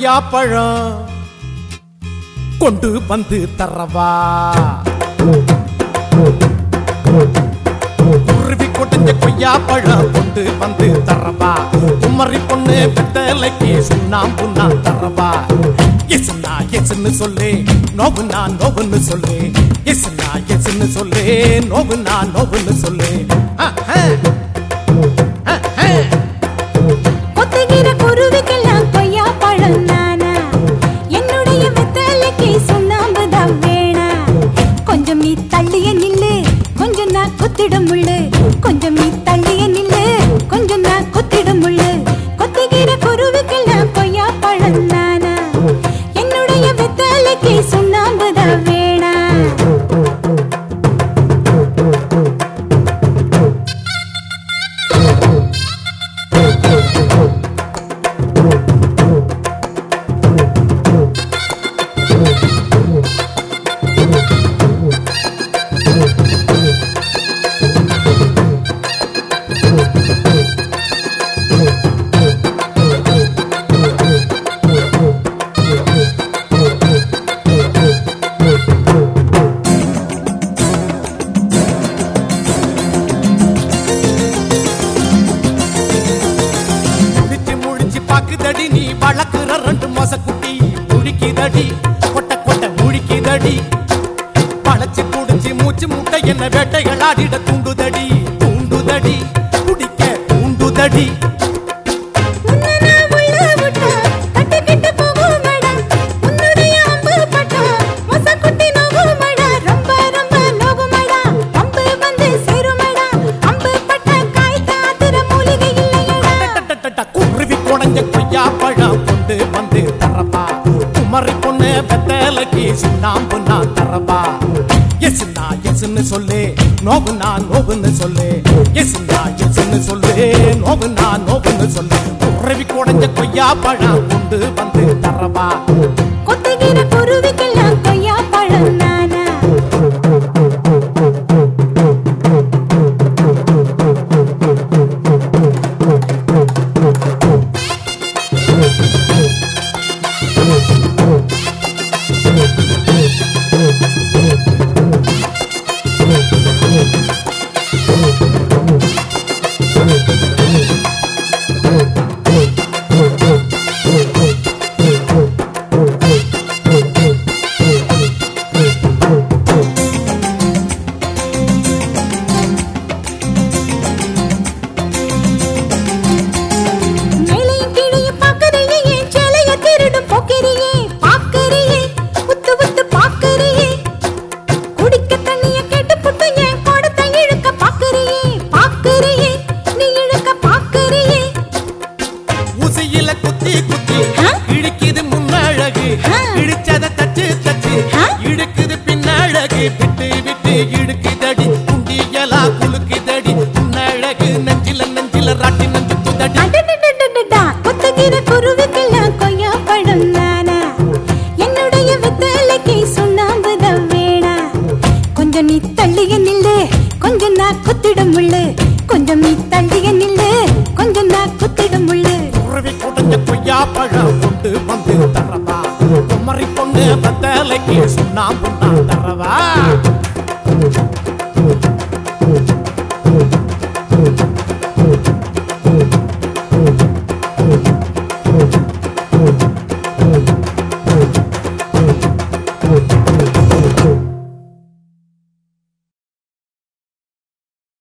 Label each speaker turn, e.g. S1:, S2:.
S1: கொய்யா பழம் கொண்டு வந்து தரவா குருவி கொடிஞ்ச கொய்யா பழம் கொண்டு வந்து தரவா குமரி பொண்ணு வெத்தலைக்கு சுண்ணாம்பு நான் தரவா எசுனா எசுன்னு சொல்லு நோவுனா நோவுன்னு சொல்லு எசுனா எசுன்னு சொல்லு நோவுனா நோவுன்னு சொல்லு ஆஹ், ஆஹ், ஆஹ்.
S2: கொத்துகிற குருவிக்கெல்லாம் கொய்யா பழம் நானா என்னுடைய வெத்தலைக்கு சுண்ணாம்பு தான் வேணா கொஞ்சம் நீ தள்ளிய நில்லு கொஞ்சம் நான் குத்திடும் முள்ளு கொஞ்சம் நீ தள்ளிய நில்லு கொஞ்சம் நான் குத்திடும் முள்ளு கொத்துகிற குருவிக்கெல்லாம் கொய்யா பழம் நானா என்னுடைய வெத்தலைக்கு சுண்ணாம்பு தான் வேணா
S1: முழிச்சு முழிச்சு பாக்குதடி நீ வளர்க்குற ரெண்டு மாச குட்டி முழிக்குதடி கொட்ட கொட்ட முழிக்குதடி பழச்சு புடிச்சு மூச்சு முட்டை என்ன வேட்டைகள் ஆடிட தூண்டுதடி தூண்டுதடி குடிக்க தூண்டுதடி
S2: உன்னனா உள்ள விட்டா கட்டிக்கிட்டு போகுமடா உன்னுடைய அம்பு பட்டா மொசக்குட்டி நோகுமடா ரொம்ப ரொம்ப நோகுமடா அம்பு வந்து சேருமடா அம்பு பட்ட காய் தாத்துற மூலிகை இல்லையடா
S1: டட்டட்டட்ட குருவி குடஞ்ச கொய்யா பழம் கொண்டு வந்து தரப்பா குமரி பொண்ணு வெத்தலைக்கு சுண்ணாம்பு நான் தரப்பா எசுனா எசுன்னு சொல்லு நோவுனா நோவுன்னு சொல்லு எசுனா எசுன்னு சொல்லு நோவுனா நோவுன்னு சொல்லு குருவி குடஞ்ச கொய்யா பழம் கொண்டு வந்து தரவா
S2: கொத்துகிற குருவிக்கெல்லாம் கொய்யா பழம் நானா மேலையும் கீழையும் பார்க்கறியே, என் சேலைய திருடும் போக்கிரியே, பார்க்கறியே, உத்து உத்து பார்க்கறியே. குடிக்க தண்ணிய கேட்டுப்புட்டு என் குடத்தை இழுக்க பார்க்கறியே, பார்க்கறியே, நீ இழுக்க பார்க்கறியே.
S1: ஊசியில குத்தி குத்தி
S2: ஆ?
S1: இழுக்குது முன்னழகு
S2: ஆ.
S1: இடிச்சத தச்சு தச்சு
S2: ஆ?
S1: இழுக்குது பின்னழகு விட்டு விட்டு இழுக்குதடி குண்டியலா குலுக்குதடி முன்னழகு நெஞ்சில நெஞ்சில ராட்டி நெஞ்சு குதடி
S2: அடடடடடடா, கொத்துகிற குருவிக்கெல்லாம் கொய்யா பழம் நானா? என்னுடைய வெத்தலைக்கு சுண்ணாம்புதான் வேணா. கொஞ்சம் நீ தள்ளிய நில்லு கொஞ்சம் நான் குத்திடும் முள்ளு கொஞ்சம் நீ தள்ளிய நில்லு கொஞ்சம் நான் குத்திடும் முள்ளு
S1: குருவி குடஞ்ச கொய்யா பழம் கொண்டு வந்து தரவா குமரி பொண்ணு பத்தலைக்கு சுண்ணாம்பு நான் தரவா